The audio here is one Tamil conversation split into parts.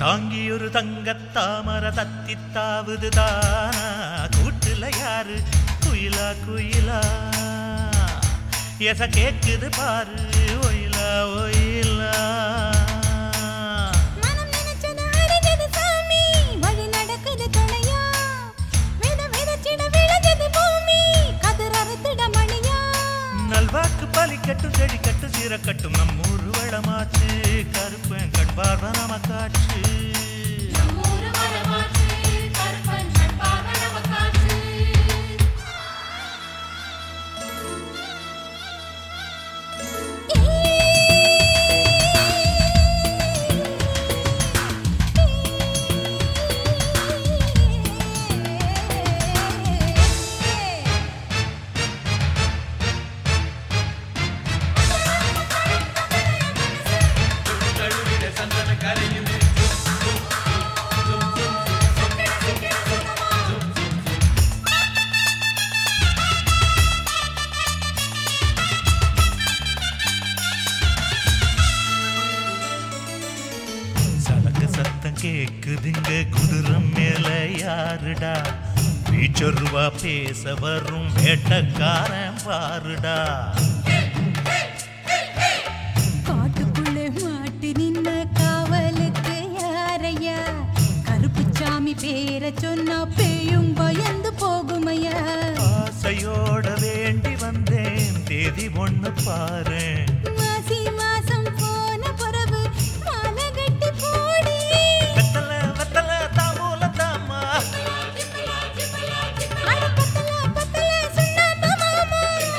தாங்கி ஒரு தங்கத்தாமர தத்தித்தாவுது தானா கூட்டுல யாரு குயிலா குயிலா எச கேக்குது பாரு ஒயிலா ஒயிலா மனம் நினைச்சது அடைஞ்சது சாமி வழி நடக்குது துணையா வித விதச்சிட விளைஞ்சது பூமி கதிர் அறுத்திட மணியா நல்வாக்கு பலிக்கட்டும் செடிக்கட்டும் சீரக்கட்டும் நம்மூர் வளமாச்சு கருப்பன் கண்பார்வ நமக்காச்சு நம்மூரு வளமாச்சு கருப்பன் கண்பார்வ நமக்காச்சு சலக்கு சத்தம் கேக்குதுங்க குதிரம் மேல யாருடா வீச்சொருவா பேச வரும் வேட்டக்காரன் பாருடா காட்டுக்குள்ளே மாட்டி நின்ன காவலுக்கு யாரையா கருப்புச்சாமி பேர சொன்னா பேயும் பயந்து போகுமையா ஆசையோட வேண்டி வந்தேன் தேதி ஒண்ணு பாரு மாசி மாசம் போன பிறகு மாலை கட்டி போடி வெத்தல வெத்தல தாமூல தாமா அட பத்தல பத்தல சுண்ணாம்பு மாமா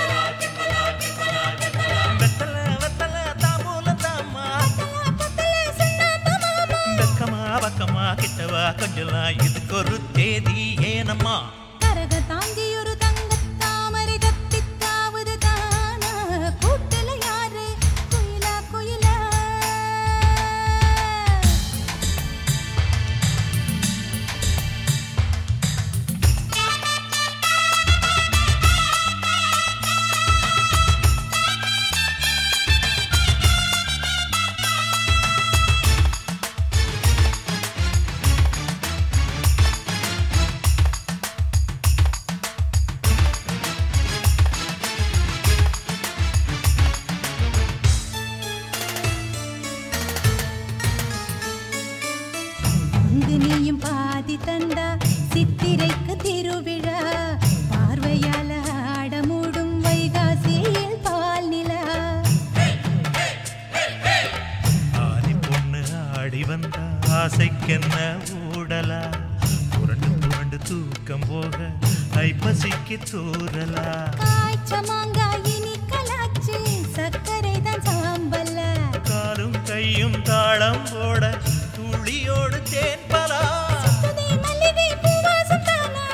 வெத்தல வெத்தல தாமூல தாமா பத்தல சுண்ணாம்பு மாமா வெக்கமா பக்கமா கிட்டவா கொஞ்சலாம் இதுக்கு ஒரு தேதி ஏனம்மா கரக தாங்கி ஒரு தங்கத் தாமரை தத்தித் தாவுது தானா கூட்டுல யாரு குயிலா குயிலா அங்கு நீயும் பாதி தந்தா சித்திரைக்கு திருவிழா பார்வையால ஆட மூடும் வைகாசியில் பால் நிலா ஆதி பொண்ணு ஆடி வந்த ஆசைக்கென்ன ஊடலா புரண்டு புரண்டு தூக்கம் போக ஐப்பசிக்கு தூரலா காய்ச்ச மாங்காய் இனி கலாச்சு சர்க்கரை தான் சாம்பல்ல காலும் கையும் தாளம் போட துளியோடு தேன் பலா சுத்துதே மல்லிகை பூவாசம் தானா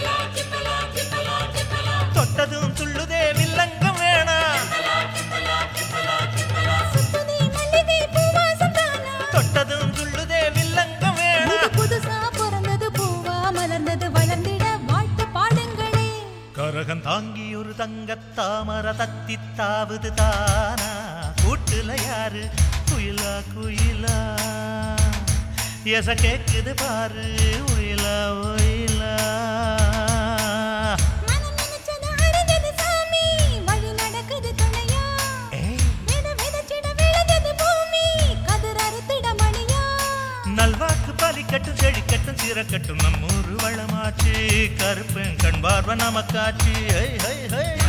தொட்டதும் துள்ளுதே வில்லங்கம் வேணா சுத்துதே மல்லிகை பூவாசம் தானா தொட்டதும் துள்ளுதே வில்லங்கம் வேணா இது புதுசா பிறந்தது பூவா மலர்ந்தது வளர்ந்திட வாழ்த்து பாடுங்களே கரகம் தாங்கி ஒரு தங்கத்தாமர தத்தி தாவுது தானா கூட்டுல யாரு குயிலா குயிலா எச கேக்குது பாரு ஒயிலா ஒயிலா மனம் நினைச்சது அடைஞ்சது சாமி வழி நடக்குது துணையா ஏய், வித விதச்சிட விளைஞ்சது பூமி கதிர் அறுத்திட மணியா நல்வாக்கு பலிக்கட்டும் செழிக்கட்டும் சீரக்கட்டும் நம்மூர் வளமாச்சு கருப்பன் கண் பார்வ நமக்காச்சு ஹை ஹை ஹை